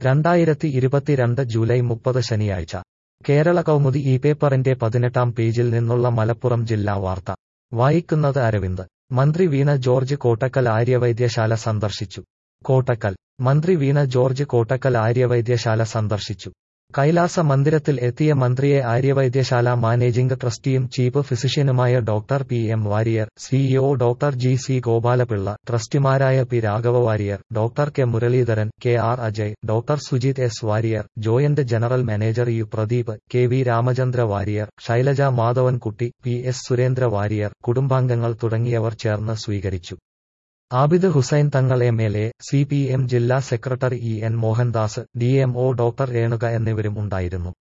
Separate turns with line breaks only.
രണ്ടായിരത്തി ഇരുപത്തിരണ്ട് ജൂലൈ മുപ്പത് ശനിയാഴ്ച കേരള കൗമുദി ഈ പേപ്പറിന്റെ പതിനെട്ടാം പേജിൽ നിന്നുള്ള മലപ്പുറം ജില്ലാ വാർത്ത വായിക്കുന്നത് അരവിന്ദ് മന്ത്രി വീണ ജോർജ് കോട്ടക്കൽ ആര്യവൈദ്യശാല സന്ദർശിച്ചു കോട്ടക്കൽ മന്ത്രി വീണ ജോർജ് കോട്ടക്കൽ ആര്യവൈദ്യശാല സന്ദർശിച്ചു കൈലാസ മന്ദിരത്തിൽ എത്തിയ മന്ത്രിയെ ആര്യവൈദ്യശാല മാനേജിംഗ് ട്രസ്റ്റിയും ചീഫ് ഫിസിഷ്യനുമായ doctor P M Warrier CEO doctor G C Gopalapillai ട്രസ്റ്റിമാരായ P Raghava Warrier doctor K Muraleedharan K R Ajay doctor Sujith S Warrier joint general manager U Pradeep K V Ramachandra Warrier Shailaja Madhavankutty P S Surendra Warrier കുടുംബാംഗങ്ങൾ തുടങ്ങിയവർ ചേർന്ന് സ്വീകരിച്ചു Abid Hussain Thangal M L A C P M ജില്ലാ secretary E N Mohandas D M O doctor Renuka എന്നിവരും ഉണ്ടായിരുന്നു